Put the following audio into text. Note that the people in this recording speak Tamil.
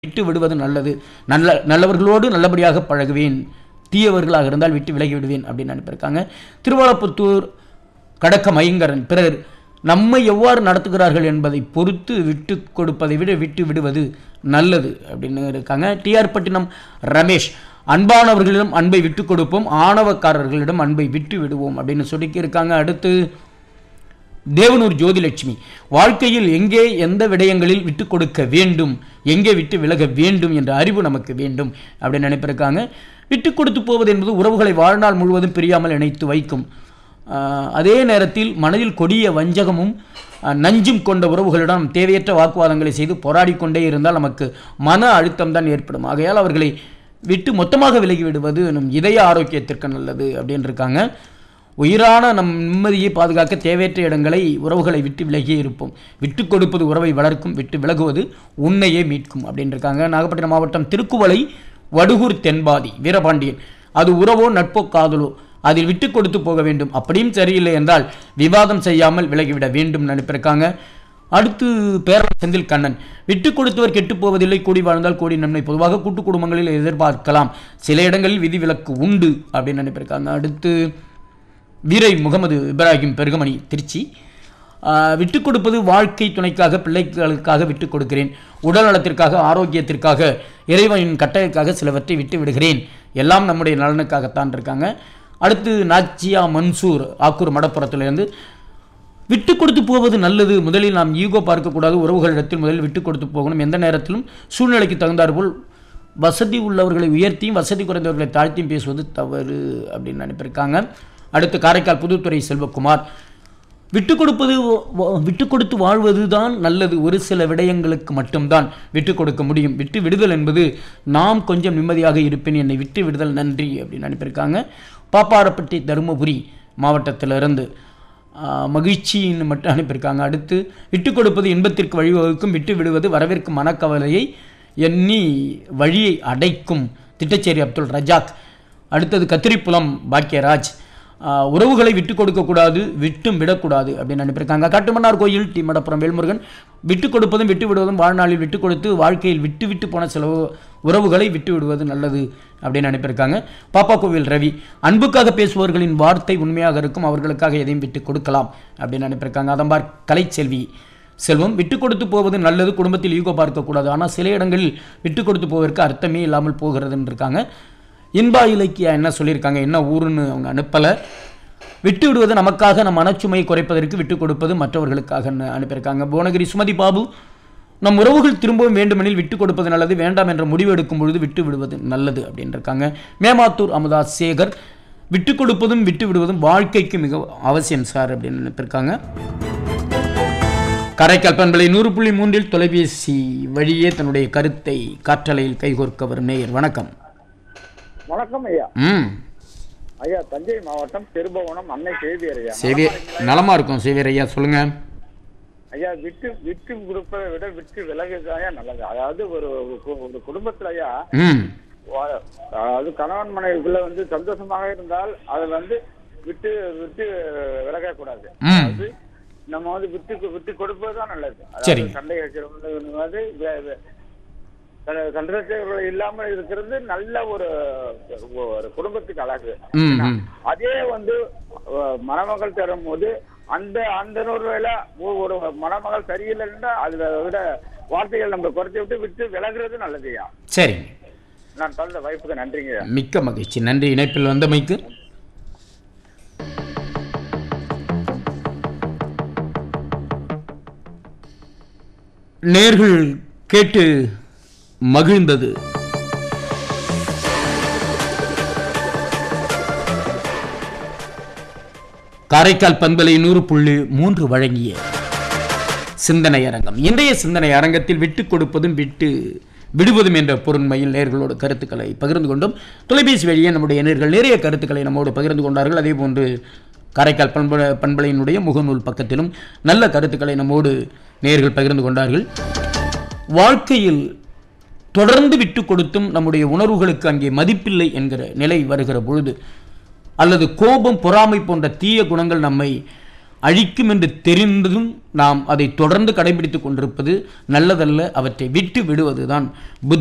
விட்டு விடுவது நல்லது நல்ல நல்லவர்களோடு நல்லபடியாக பழகுவேன் தீயவர்களாக இருந்தால் விட்டு விலகி விடுவேன் அப்படின்னு அனுப்பியிருக்காங்க திருவாலப்புத்தூர் கடக்க மைங்கரன் பிறர் நம்மை எவ்வாறு நடத்துகிறார்கள் என்பதை பொறுத்து விட்டு கொடுப்பதை விட விட்டு விடுவது நல்லது அப்படின்னு இருக்காங்க டிஆர் பட்டினம் ரமேஷ் அன்பானவர்களிடம் அன்பை விட்டு கொடுப்போம் ஆணவக்காரர்களிடம் அன்பை விட்டு விடுவோம் அப்படின்னு சொல்லி இருக்காங்க அடுத்து தேவனூர் ஜோதிலட்சுமி வாழ்க்கையில் எங்கே எந்த விடயங்களில் விட்டு கொடுக்க வேண்டும் எங்கே விட்டு விலக வேண்டும் என்ற அறிவு நமக்கு வேண்டும் அப்படின்னு நினைப்பிருக்காங்க விட்டு கொடுத்து போவது என்பது உறவுகளை வாழ்நாள் முழுவதும் பிரியாமல் இணைத்து வைக்கும் ஆஹ் அதே நேரத்தில் மனதில் கொடிய வஞ்சகமும் ஆஹ் நஞ்சும் கொண்ட உறவுகளிடம் தேவையற்ற வாக்குவாதங்களை செய்து போராடி கொண்டே இருந்தால் நமக்கு மன அழுத்தம் தான் ஏற்படும் ஆகையால் அவர்களை விட்டு மொத்தமாக விலகி விடுவது நம் இதய ஆரோக்கியத்திற்கு நல்லது அப்படின்னு இருக்காங்க உயிரான நம் நிம்மதியை பாதுகாக்க தேவையற்ற இடங்களை உறவுகளை விட்டு விலகியே இருப்போம் விட்டு கொடுப்பது உறவை வளர்க்கும் விட்டு விலகுவது உன்னையே மீட்கும் அப்படின்னு இருக்காங்க நாகப்பட்டினம் மாவட்டம் திருக்குவளை வடுகூர் தென்பாதி வீரபாண்டியன் அது உறவோ நட்போ காதலோ அதில் விட்டு கொடுத்து போக வேண்டும் அப்படியும் சரியில்லை என்றால் விவாதம் செய்யாமல் விலகிவிட வேண்டும் நினைப்பிருக்காங்க அடுத்து பேரன் செந்தில் கண்ணன் விட்டு கொடுத்தவர் கெட்டு போவதில்லை கூடி வாழ்ந்தால் கூடி நன்மை பொதுவாக கூட்டு குடும்பங்களில் எதிர்பார்க்கலாம் சில இடங்களில் விதிவிலக்கு உண்டு அப்படின்னு நினைப்பிருக்காங்க அடுத்து வீரை முகமது இப்ராஹிம் பெருகமணி திருச்சி ஆஹ், விட்டு கொடுப்பது வாழ்க்கை துணைக்காக பிள்ளைகளுக்காக விட்டு கொடுக்கிறேன் உடல் நலத்திற்காக ஆரோக்கியத்திற்காக இறைவனின் கட்டளைக்காக சிலவற்றை விட்டு விடுகிறேன் எல்லாம் நம்முடைய நலனுக்காகத்தான் இருக்காங்க அடுத்து நாச்சியா மன்சூர் ஆக்கூர் மடப்புறத்திலிருந்து விட்டு கொடுத்து போவது நல்லது முதலில் நாம் ஈகோ பார்க்கக்கூடாது உறவுகளிடத்தில் முதலில் விட்டு கொடுத்து போகணும் எந்த நேரத்திலும் சூழ்நிலைக்கு தகுந்தாற்போல் வசதி உள்ளவர்களை உயர்த்தியும் வசதி குறைந்தவர்களை தாழ்த்தியும் பேசுவது தவறு அப்படின்னு நினைப்பிருக்காங்க அடுத்து காரைக்கால் புதுத்துறை செல்வகுமார் விட்டு கொடுப்பது வ- விட்டு கொடுத்து வாழ்வது தான் நல்லது ஒரு சில விடயங்களுக்கு மட்டும்தான் விட்டு கொடுக்க முடியும் விட்டு விடுதல் என்பது நாம் கொஞ்சம் நிம்மதியாக இருப்பேன் என்னை விட்டு விடுதல் நன்றி அப்படின்னு அனுப்பியிருக்காங்க பாப்பாரப்பட்டி தருமபுரி மாவட்டத்திலிருந்து ஆஹ், மகிழ்ச்சின்னு மட்டும் அனுப்பியிருக்காங்க அடுத்து விட்டு கொடுப்பது இன்பத்திற்கு வழிவகுக்கும் விட்டு விடுவது வரவிருக்கும் மனக்கவலையை எண்ணி வழியை அடைக்கும் திட்டச்சேரி அப்துல் ரஜாக் அடுத்தது கத்திரிப்புலம் பாக்கியராஜ் ஆஹ், உறவுகளை விட்டு கொடுக்கக்கூடாது விட்டும் விடக்கூடாது அப்படின்னு அனுப்பியிருக்காங்க காட்டுமன்னார் கோயில் டி மடப்புறம் வேல்முருகன் விட்டு கொடுப்பதும் விட்டு விடுவதும் வாழ்நாளில் விட்டு கொடுத்து வாழ்க்கையில் விட்டு விட்டு போன சில உ- உறவுகளை விட்டு விடுவது நல்லது அப்படின்னு அனுப்பியிருக்காங்க பாப்பா கோவில் ரவி அன்புக்காக பேசுபவர்களின் வார்த்தை உண்மையாக இருக்கும் அவர்களுக்காக எதையும் விட்டு கொடுக்கலாம் அப்படின்னு அனுப்பியிருக்காங்க அதம்பார் கலைச்செல்வி செல்வம் விட்டு கொடுத்து போவது நல்லது குடும்பத்தில் ஈகோ பார்க்கக்கூடாது ஆனால் சில இடங்களில் விட்டு கொடுத்து போவதற்கு அர்த்தமே இல்லாமல் போகிறதுன்னு இருக்காங்க இன்பா இலக்கியா என்ன சொல்லியிருக்காங்க என்ன ஊருன்னு அவங்க அனுப்பலை விட்டு விடுவது நமக்காக நம் மனச்சுமையை குறைப்பதற்கு விட்டு கொடுப்பது மற்றவர்களுக்காக அனுப்பியிருக்காங்க புவனகிரி சுமதி பாபு நம் உறவுகள் திரும்பவும் வேண்டுமெனில் விட்டு கொடுப்பது நல்லது வேண்டாம் என்ற முடிவு எடுக்கும் பொழுது விட்டு விடுவது நல்லது அப்படின்னு இருக்காங்க மேமாத்தூர் அமுதா சேகர் விட்டு கொடுப்பதும் விட்டு விடுவதும் வாழ்க்கைக்கு மிக அவசியம் சார் அப்படின்னு நினைப்பிருக்காங்க காரைக்கால் பண்பலை நூறு புள்ளி மூன்றில் தொலைபேசி வழியே தன்னுடைய கருத்தை காற்றலையில் கைகோர்க்க வரும் நேயர் வணக்கம் வணக்கம் ஐயா ம் ஐயா தஞ்சை மாவட்டம் திருபுவனம் அன்னை சேவியர் ஐயா சேவிய நலமா இருக்கும் சேவியர் ஐயா சொல்லுங்க ஐயா விட்டு விட்டு கொடுப்பதை விட விட்டு விலகுதாயா நல்லது அதாவது ஒரு ஒரு கு- ஒரு குடும்பத்துல ஐயா ம் வா- அதாவது கணவன் மனைவிக்குள்ள வந்து சந்தோஷமாக இருந்தால் அதை வந்து விட்டு விட்டு விலகக்கூடாது ம். அதாவது நம்ம வந்து விட்டு விட்டு கொடுப்பது தான் நல்லது சரி. அதாவது சண்டை வைக்கிறவங்க வந்து வே- வே- சண்டை- சண்டை சச்சரவுகள் இல்லாமல் இருக்கிறது நல்ல ஒரு ஒரு குடும்பத்துக்கு அழகு ம் ம் அதே வந்து அஹ், மணமகள் தரும் போது அந்த அந்த நூறுவேல ஒரு மணமகள் சரியில்லைன்னா அதுல விட வார்த்தைகள் நம்ம குறைச்சி விட்டு விட்டு விலகுறது நல்லதுயா சரிங்க நான் தந்த வாய்ப்புக்கு நன்றிங்க மிக்க மகிழ்ச்சி நன்றி இணைப்பில் வந்தமைக்கு நேர்கள் கேட்டு மகிழ்ந்தது காரைக்கால் பண்பலை நூறு புள்ளி மூன்று வழங்கிய சிந்தனை அரங்கம் இன்றைய சிந்தனை அரங்கத்தில் விட்டு கொடுப்பதும் விட்டு விடுவதும் என்ற பொருண்மையில் நேர்களோடு கருத்துக்களை பகிர்ந்து கொண்டோம் தொலைபேசி வழியே நம்முடைய நேர்கள் நிறைய கருத்துக்களை நம்மோடு பகிர்ந்து கொண்டார்கள் அதே போன்று காரைக்கால் பண்ப பண்பலையினுடைய முகநூல் பக்கத்திலும் நல்ல கருத்துக்களை நம்மோடு நேர்கள் பகிர்ந்து கொண்டார்கள் வாழ்க்கையில் தொடர்ந்து விட்டு கொடுத்தும் நம்முடைய உணர்வுகளுக்கு அங்கே மதிப்பில்லை என்கிற நிலை வருகிற பொழுது அல்லது கோபம் பொறாமை போன்ற தீய குணங்கள் நம்மை அழிக்கும் என்று தெரிந்தும் நாம் அதை தொடர்ந்து கடைபிடித்துக் கொண்டிருப்பது நல்லதல்ல அவற்றை விட்டு விடுவதுதான் புத்தி